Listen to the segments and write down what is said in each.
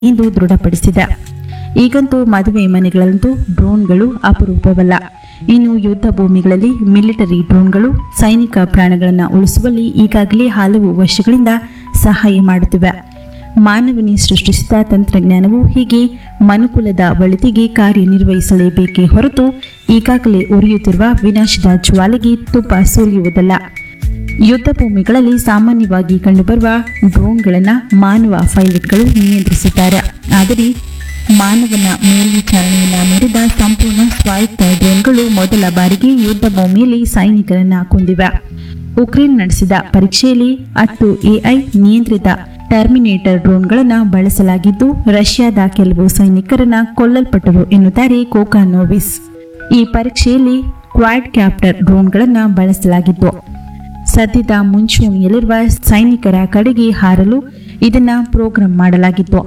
ಎಂದು ದೃಢಪಡಿಸಿದೆ ಈಗಂತೂ ಮದುವೆ ಮನೆಗಳಂತೂ ಡ್ರೋನ್ಗಳು ಅಪರೂಪವಲ್ಲ ಇನ್ನು ಯುದ್ಧ ಭೂಮಿಗಳಲ್ಲಿ ಮಿಲಿಟರಿ ಡ್ರೋನ್ಗಳು ಸೈನಿಕ ಪ್ರಾಣಗಳನ್ನು ಉಳಿಸುವಲ್ಲಿ ಈಗಾಗಲೇ ಹಲವು ವರ್ಷಗಳಿಂದ ಸಹಾಯ ಮಾಡುತ್ತಿವೆ ಮಾನವನೇ ಸೃಷ್ಟಿಸಿದ ತಂತ್ರಜ್ಞಾನವು ಹೀಗೆ ಮನುಕುಲದ ಒಳಿತಿಗೆ ಕಾರ್ಯನಿರ್ವಹಿಸಲೇಬೇಕೇ ಹೊರತು ಈಗಾಗಲೇ ಉರಿಯುತ್ತಿರುವ ವಿನಾಶದ ಜ್ವಾಲೆಗೆ ತುಪ್ಪ ಸುರಿಯುವುದಲ್ಲ ಯುದ್ಧ ಭೂಮಿಗಳಲ್ಲಿ ಸಾಮಾನ್ಯವಾಗಿ ಕಂಡುಬರುವ ಡ್ರೋನ್ಗಳನ್ನು ಮಾನವ ಪೈಲಟ್ಗಳು ನಿಯಂತ್ರಿಸುತ್ತಾರೆ ಆದರೆ ಮಾನವನ ಮೇಲ್ವಿಚಾರಣೆಯನ್ನ ಮೀರಿದ ಸಂಪೂರ್ಣ ಸ್ವಾಯತ್ತ ಡ್ರೋನ್ಗಳು ಮೊದಲ ಬಾರಿಗೆ ಯುದ್ಧ ಭೂಮಿಯಲ್ಲಿ ಸೈನಿಕರನ್ನ ಕೊಂದಿವೆ ಉಕ್ರೇನ್ ನಡೆಸಿದ ಪರೀಕ್ಷೆಯಲ್ಲಿ ಹತ್ತು ಎಐ ನಿಯಂತ್ರಿತ ಟರ್ಮಿನೇಟರ್ ಡ್ರೋನ್ಗಳನ್ನು ಬಳಸಲಾಗಿದ್ದು ರಷ್ಯಾದ ಕೆಲವು ಸೈನಿಕರನ್ನ ಕೊಲ್ಲಲ್ಪಟ್ಟರು ಎನ್ನುತ್ತಾರೆ ಕೋಕಾನೋವಿಸ್ ಈ ಪರೀಕ್ಷೆಯಲ್ಲಿ ಕ್ವಾಡ್ ಕ್ಯಾಪ್ಟರ್ ಡ್ರೋನ್ಗಳನ್ನು ಬಳಸಲಾಗಿತ್ತು ಸದ್ಯದ ಮುಂಚೂಣಿಯಲ್ಲಿರುವ ಸೈನಿಕರ ಕಡೆಗೆ ಹಾರಲು ಇದನ್ನ ಪ್ರೋಗ್ರಾಂ ಮಾಡಲಾಗಿತ್ತು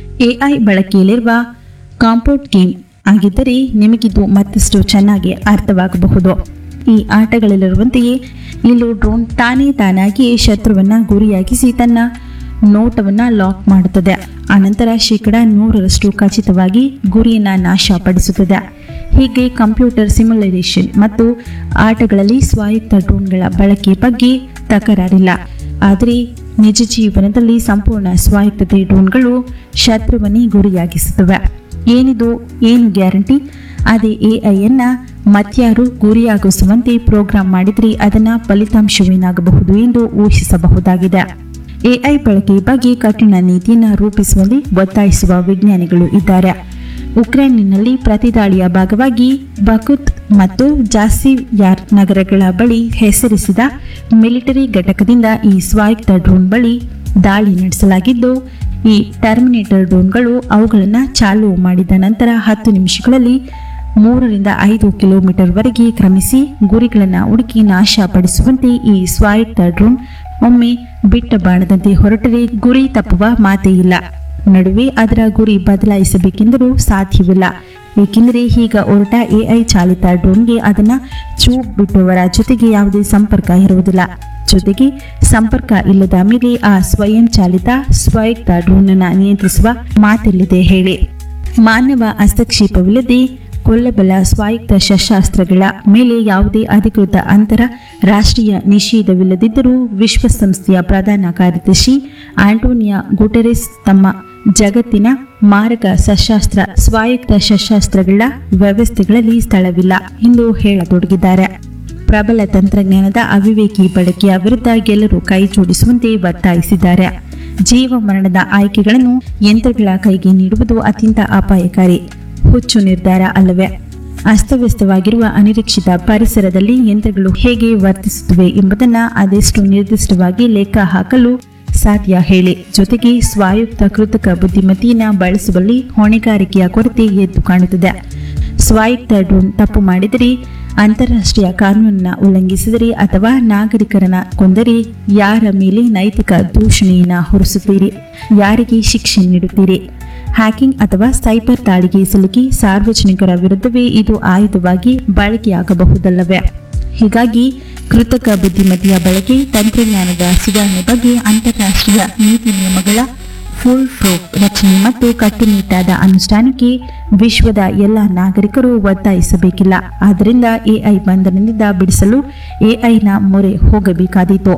ಎಐ ಬಳಕೆಯಲ್ಲಿರುವ ಕಾಂಪೌಂಡ್ ಗೇಮ್ ಆಗಿದ್ದರೆ ನಿಮಗಿದು ಮತ್ತಷ್ಟು ಚೆನ್ನಾಗಿ ಅರ್ಥವಾಗಬಹುದು ಈ ಆಟಗಳಲ್ಲಿರುವಂತೆಯೇ ಇಲ್ಲೂ ಡ್ರೋನ್ ತಾನೇ ತಾನಾಗಿಯೇ ಶತ್ರುವನ್ನ ಗುರಿಯಾಗಿಸಿ ತನ್ನ ನೋಟವನ್ನ ಲಾಕ್ ಮಾಡುತ್ತದೆ ಅನಂತರ ಶೇಕಡ ನೂರರಷ್ಟು ಖಚಿತವಾಗಿ ಗುರಿಯನ್ನ ನಾಶಪಡಿಸುತ್ತದೆ ಹೀಗೆ ಕಂಪ್ಯೂಟರ್ ಸಿಮ್ಯುಲೇಷನ್ ಮತ್ತು ಆಟಗಳಲ್ಲಿ ಸ್ವಾಯತ್ತ ಡ್ರೋನ್ಗಳ ಬಳಕೆ ಬಗ್ಗೆ ತಕರಾರಿಲ್ಲ ಆದರೆ ನಿಜ ಜೀವನದಲ್ಲಿ ಸಂಪೂರ್ಣ ಸ್ವಾಯತ್ತತೆ ಡ್ರೋನ್ಗಳು ಶತ್ರುವನ್ನೇ ಗುರಿಯಾಗಿಸುತ್ತವೆ ಏನಿದು ಏನು ಗ್ಯಾರಂಟಿ ಅದೇ ಎಐಯನ್ನ ಮತ್ಯಾರು ಗುರಿಯಾಗಿಸುವಂತೆ ಪ್ರೋಗ್ರಾಂ ಮಾಡಿದರೆ ಅದನ್ನ ಫಲಿತಾಂಶವೇನಾಗಬಹುದು ಎಂದು ಊಹಿಸಬಹುದಾಗಿದೆ ಎಐ ಬಳಕೆ ಬಗ್ಗೆ ಕಠಿಣ ನೀತಿಯನ್ನು ರೂಪಿಸುವಲ್ಲಿ ಒತ್ತಾಯಿಸುವ ವಿಜ್ಞಾನಿಗಳು ಇದ್ದಾರೆ ಉಕ್ರೇನಿನಲ್ಲಿ ಪ್ರತಿದಾಳಿಯ ಭಾಗವಾಗಿ ಬಕುತ್ ಮತ್ತು ಜಾಸಿಯಾರ್ ನಗರಗಳ ಬಳಿ ಹೆಸರಿಸಿದ ಮಿಲಿಟರಿ ಘಟಕದಿಂದ ಈ ಸ್ವಾಯತ್ತ ಡ್ರೋನ್ ಬಳಿ ದಾಳಿ ನಡೆಸಲಾಗಿದ್ದು ಈ ಟರ್ಮಿನೇಟರ್ ಡ್ರೋನ್ಗಳು ಅವುಗಳನ್ನು ಚಾಲು ಮಾಡಿದ ನಂತರ ಹತ್ತು ನಿಮಿಷಗಳಲ್ಲಿ ಮೂರರಿಂದ ಐದು ಕಿಲೋಮೀಟರ್ವರೆಗೆ ಕ್ರಮಿಸಿ ಗುರಿಗಳನ್ನು ಹುಡುಕಿ ನಾಶಪಡಿಸುವಂತೆ ಈ ಸ್ವಾಯತ್ತ ಡ್ರೋನ್ ಒಮ್ಮೆ ಬಿಟ್ಟ ಬಾಣದಂತೆ ಹೊರಟರೆ ಗುರಿ ತಪ್ಪುವ ಮಾತೇ ಇಲ್ಲ ನಡುವೆ ಅದರ ಗುರಿ ಬದಲಾಯಿಸಬೇಕೆಂದರೂ ಸಾಧ್ಯವಿಲ್ಲ ಏಕೆಂದರೆ ಈಗ ಹೊರಟ ಎಐ ಚಾಲಿತ ಡ್ರೋನ್ಗೆ ಅದನ್ನ ಚೂಪ್ ಬಿಟ್ಟುವರ ಜೊತೆಗೆ ಯಾವುದೇ ಸಂಪರ್ಕ ಇರುವುದಿಲ್ಲ ಜೊತೆಗೆ ಸಂಪರ್ಕ ಇಲ್ಲದ ಮೇಲೆ ಆ ಸ್ವಯಂ ಚಾಲಿತ ಸ್ವಾಯತ್ತ ಡ್ರೋನ್ ಅನ್ನ ನಿಯಂತ್ರಿಸುವ ಮಾತೆಲ್ಲಿದೆ ಹೇಳಿ ಮಾನವ ಹಸ್ತಕ್ಷೇಪವಿಲ್ಲದೆ ಕೊಲ್ಲಬಲ್ಲ ಸ್ವಾಯತ್ತ ಶಸ್ತ್ರಾಸ್ತ್ರಗಳ ಮೇಲೆ ಯಾವುದೇ ಅಧಿಕೃತ ಅಂತರ ರಾಷ್ಟ್ರೀಯ ನಿಷೇಧವಿಲ್ಲದಿದ್ದರೂ ವಿಶ್ವಸಂಸ್ಥೆಯ ಪ್ರಧಾನ ಕಾರ್ಯದರ್ಶಿ ಆಂಟೋನಿಯಾ ಗುಟೆರೆಸ್ ತಮ್ಮ ಜಗತ್ತಿನ ಮಾರಕ ಸಶಸ್ತ್ರ ಸ್ವಾಯತ್ತ ಶಸ್ತ್ರಾಸ್ತ್ರಗಳ ವ್ಯವಸ್ಥೆಗಳಲ್ಲಿ ಸ್ಥಳವಿಲ್ಲ ಎಂದು ಹೇಳತೊಡಗಿದ್ದಾರೆ ಪ್ರಬಲ ತಂತ್ರಜ್ಞಾನದ ಅವಿವೇಕಿ ಬಳಕೆಯ ವಿರುದ್ಧ ಗೆಲ್ಲರು ಕೈ ಜೋಡಿಸುವಂತೆ ಒತ್ತಾಯಿಸಿದ್ದಾರೆ ಜೀವ ಮರಣದ ಆಯ್ಕೆಗಳನ್ನು ಯಂತ್ರಗಳ ಕೈಗೆ ನೀಡುವುದು ಅತ್ಯಂತ ಅಪಾಯಕಾರಿ ಹುಚ್ಚು ನಿರ್ಧಾರ ಅಲ್ಲವೇ ಅಸ್ತವ್ಯಸ್ತವಾಗಿರುವ ಅನಿರೀಕ್ಷಿತ ಪರಿಸರದಲ್ಲಿ ಯಂತ್ರಗಳು ಹೇಗೆ ವರ್ತಿಸುತ್ತವೆ ಎಂಬುದನ್ನು ಅದೆಷ್ಟು ನಿರ್ದಿಷ್ಟವಾಗಿ ಲೆಕ್ಕ ಹಾಕಲು ಸಾಧ್ಯ ಹೇಳಿ ಜೊತೆಗೆ ಸ್ವಾಯತ್ತ ಕೃತಕ ಬುದ್ಧಿಮತ್ತೆಯನ್ನು ಬಳಸುವಲ್ಲಿ ಹೊಣೆಗಾರಿಕೆಯ ಕೊರತೆ ಎದ್ದು ಕಾಣುತ್ತದೆ ಸ್ವಾಯತ್ತ ಡ್ರೋನ್ ತಪ್ಪು ಮಾಡಿದರೆ ಅಂತಾರಾಷ್ಟ್ರೀಯ ಕಾನೂನನ್ನ ಉಲ್ಲಂಘಿಸಿದರೆ ಅಥವಾ ನಾಗರಿಕರನ್ನ ಕೊಂದರೆ ಯಾರ ಮೇಲೆ ನೈತಿಕ ದೂಷಣೆಯನ್ನ ಹೊರಿಸುತ್ತೀರಿ ಯಾರಿಗೆ ಶಿಕ್ಷೆ ನೀಡುತ್ತೀರಿ ಹ್ಯಾಕಿಂಗ್ ಅಥವಾ ಸೈಬರ್ ದಾಳಿಗೆ ಸಿಲುಕಿ ಸಾರ್ವಜನಿಕರ ವಿರುದ್ಧವೇ ಇದು ಆಯುಧವಾಗಿ ಬಳಕೆಯಾಗಬಹುದಲ್ಲವೇ ಹೀಗಾಗಿ ಕೃತಕ ಬುದ್ಧಿಮತ್ತೆಯ ಬಳಕೆ ತಂತ್ರಜ್ಞಾನದ ಸುಧಾರಣೆ ಬಗ್ಗೆ ಅಂತಾರಾಷ್ಟ್ರೀಯ ನೀತಿ ನಿಯಮಗಳ ಫುಲ್ ಪ್ರೂಫ್ ರಚನೆ ಮತ್ತು ಕಟ್ಟುನಿಟ್ಟಾದ ಅನುಷ್ಠಾನಕ್ಕೆ ವಿಶ್ವದ ಎಲ್ಲ ನಾಗರಿಕರು ಒತ್ತಾಯಿಸಬೇಕಿಲ್ಲ ಆದ್ದರಿಂದ ಎಐ ಬಂಧನದಿಂದ ಬಿಡಿಸಲು ಎಐನ ಮೊರೆ ಹೋಗಬೇಕಾದೀತು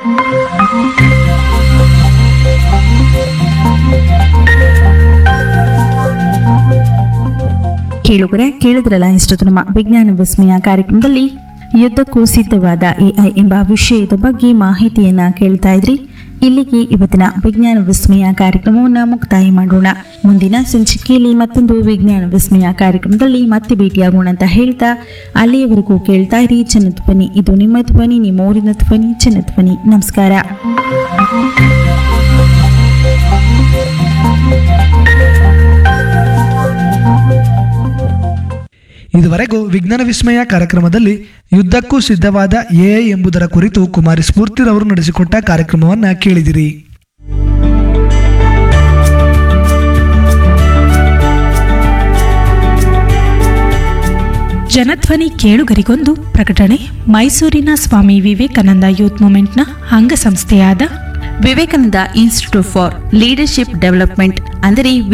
ಕೇಳುಗರೆ ಕೇಳಿದ್ರಲ್ಲ ಇಷ್ಟು ನಮ್ಮ ವಿಜ್ಞಾನ ವಿಸ್ಮಯ ಕಾರ್ಯಕ್ರಮದಲ್ಲಿ ಯುದ್ಧಕ್ಕೂ ಸಿದ್ಧವಾದ ಎಐ ಎಂಬ ವಿಷಯದ ಬಗ್ಗೆ ಮಾಹಿತಿಯನ್ನ ಕೇಳ್ತಾ ಇದ್ರಿ ಇಲ್ಲಿಗೆ ಇವತ್ತಿನ ವಿಜ್ಞಾನ ವಿಸ್ಮಯ ಕಾರ್ಯಕ್ರಮವನ್ನು ಮುಕ್ತಾಯ ಮಾಡೋಣ ಮುಂದಿನ ಸಂಚಿಕೆಯಲ್ಲಿ ಮತ್ತೊಂದು ವಿಜ್ಞಾನ ವಿಸ್ಮಯ ಕಾರ್ಯಕ್ರಮದಲ್ಲಿ ಮತ್ತೆ ಭೇಟಿಯಾಗೋಣ ಅಂತ ಹೇಳ್ತಾ ಅಲ್ಲಿಯವರೆಗೂ ಕೇಳ್ತಾ ಇರಿ ಜನಧ್ವನಿ ಇದು ನಿಮ್ಮ ಧ್ವನಿ ನಿಮ್ಮ ಊರಿನ ಧ್ವನಿ ಜನಧ್ವನಿ ನಮಸ್ಕಾರ ಇದುವರೆಗೂ ವಿಜ್ಞಾನ ವಿಸ್ಮಯ ಕಾರ್ಯಕ್ರಮದಲ್ಲಿ ಯುದ್ಧಕ್ಕೂ ಸಿದ್ಧವಾದ ಎಐ ಎಂಬುದರ ಕುರಿತು ಕುಮಾರಿ ಸ್ಫೂರ್ತಿರವರು ನಡೆಸಿಕೊಟ್ಟ ಕಾರ್ಯಕ್ರಮವನ್ನ ಕೇಳಿದಿರಿ ಜನಧ್ವನಿ ಕೇಳುಗರಿಗೊಂದು ಪ್ರಕಟಣೆ ಮೈಸೂರಿನ ಸ್ವಾಮಿ ವಿವೇಕಾನಂದ ಯೂತ್ ಮೂಮೆಂಟ್ನ ಅಂಗಸಂಸ್ಥೆಯಾದ Vivekananda institute for leadership development ಅಂದರೆ